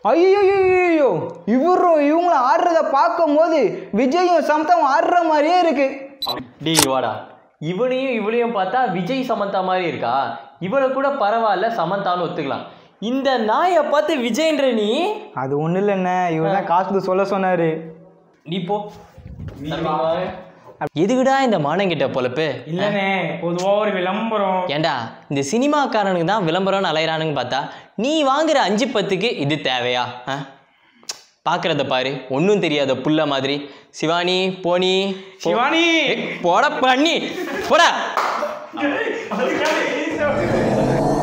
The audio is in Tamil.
ஐயோ இவரும் இவங்கள ஆடுறத பார்க்கும்போது விஜயும் சமத்தாவும் ஆடுற மாதிரியே இருக்கு டேய் வாடா இவனையும் இவளையும் பார்த்தா விஜய் சமந்தா மாதிரி இருக்கா இவளை கூட பரவாயில்ல சமந்தான்னு ஒத்துக்கலாம் இந்த நாயை பார்த்து விஜய்ன்ற நீ அது ஒன்றும் இல்லைண்ணே இவர் தான் காசு சொல்ல சொன்னாரு நீ போ எதுக்குடா இந்த மானங்கிட்ட பொழப்பு இல்லைண்ணே பொதுவாக ஒரு விளம்பரம் ஏண்டா இந்த சினிமாக்காரனுக்கு தான் விளம்பரம்னு அலையிறானுங்க பார்த்தா நீ வாங்குற அஞ்சு பத்துக்கு இது தேவையா ஆ பார்க்குறத பாரு ஒன்றும் தெரியாத புள்ள மாதிரி சிவானி போனி போ- சிவானி ஏய், போட பண்ணி போடா